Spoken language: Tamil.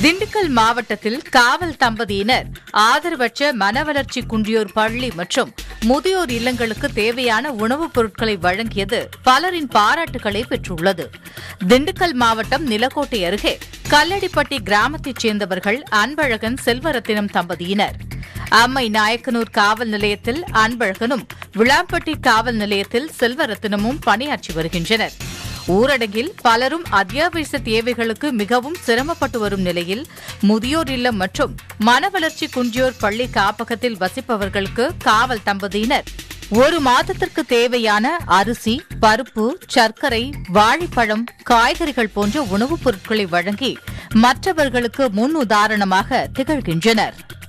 திண்டுக்கல் மாவட்டத்தில் காவல் தம்பதியினர் ஆதரவற்ற மனவளர்ச்சி குன்றியோர் பள்ளி மற்றும் முதியோர் இல்லங்களுக்கு தேவையான உணவுப் பொருட்களை வழங்கியது பலரின் பாராட்டுகளை பெற்றுள்ளது திண்டுக்கல் மாவட்டம் நிலக்கோட்டை அருகே கல்லடிப்பட்டி கிராமத்தைச் சேர்ந்தவர்கள் அன்பழகன் செல்வரத்தினம் தம்பதியினர் அம்மை நாயக்கனூர் காவல் நிலையத்தில் அன்பழகனும் விளாம்பட்டி காவல் நிலையத்தில் செல்வரத்தினமும் பணியாற்றி வருகின்றனர் ஊரடங்கில் பலரும் அத்தியாவசிய தேவைகளுக்கு மிகவும் சிரமப்பட்டு வரும் நிலையில் முதியோர் இல்லம் மற்றும் மனவளர்ச்சி குன்றியோர் பள்ளி காப்பகத்தில் வசிப்பவர்களுக்கு காவல் தம்பதியினர் ஒரு மாதத்திற்கு தேவையான அரிசி பருப்பு சர்க்கரை வாழைப்பழம் காய்கறிகள் போன்ற உணவுப் பொருட்களை வழங்கி மற்றவர்களுக்கு முன் உதாரணமாக திகழ்கின்றனர்